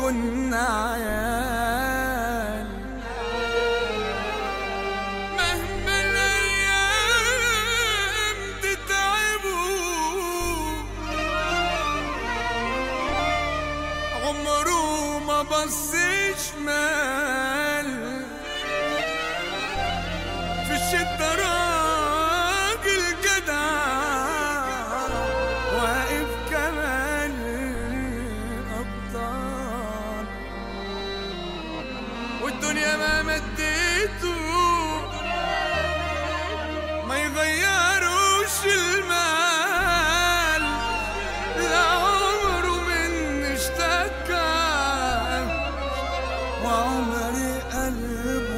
كنا عيال مهما الايام تتعبوا عمره ما بص شمال في الشدة راجل جدع واقف كمان الأبطال والدنيا ما مديته ما يغيروش المال لا عمره من اشتكى وعمر قلبه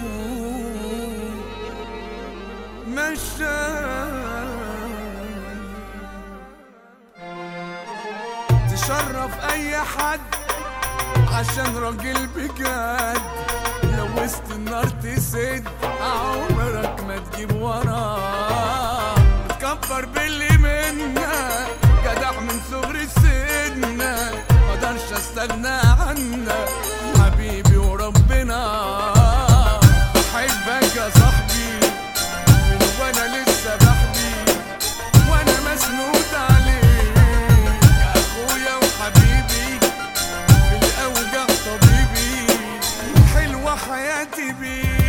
مشى تشرف اي حد عشان راجل بجد لو وسط النار تسد عمرك ما تجيب وراه تكبر باللي منا جدع من صغر سنة مقدرش استغنى عنك حبيبي وربنا بحبك يا صاحبي من وانا لسه بحبي وانا مسنود عليك يا اخويا وحبيبي بالاوجع طبيبي حلوه حياتي بيك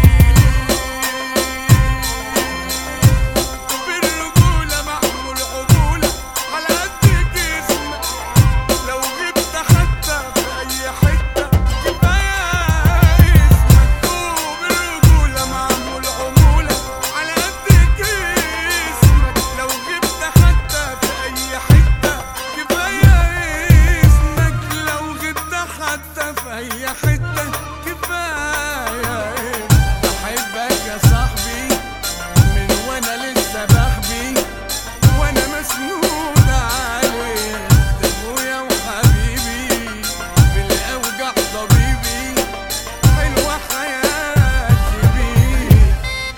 بالرجولة معمول عجولة على قد جسمك لو غبت حتى في أي حتة كفاية اسمك بالرجولة معمول عمولة على قد جسمك لو غبت حتى في أي حتة كفاية اسمك لو غبت حتى في أي حتة كفاية بحبك يا صاحبي من وانا لسه بحبي وانا مسنود عليك ده ابويا وحبيبي بالاوجع طبيبي حلوه حياتي بيك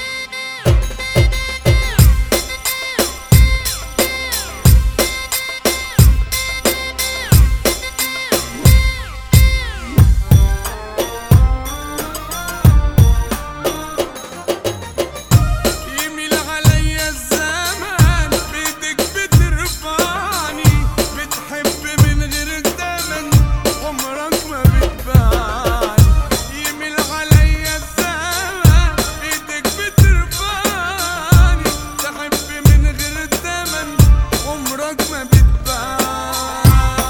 يميل عليا الزمان بيدك بترفعني بتحب من غير التمن عمرك ما بتبان يميل عليا الزمان بيدك بترفعني تحب من غير التمن عمرك ما بتبان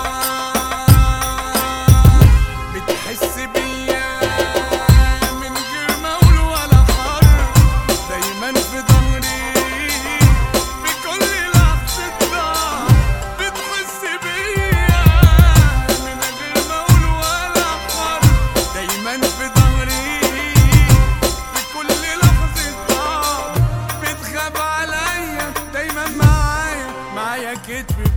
بتحس بيا من غير مول ولا حرب دايما في ظهري في كل لحظة ضعف بتحس بيا من غير مول ولا حرب دايما في ظهري في كل لحظة ضعف بتخاف عليا دايما معايا معايا كتفي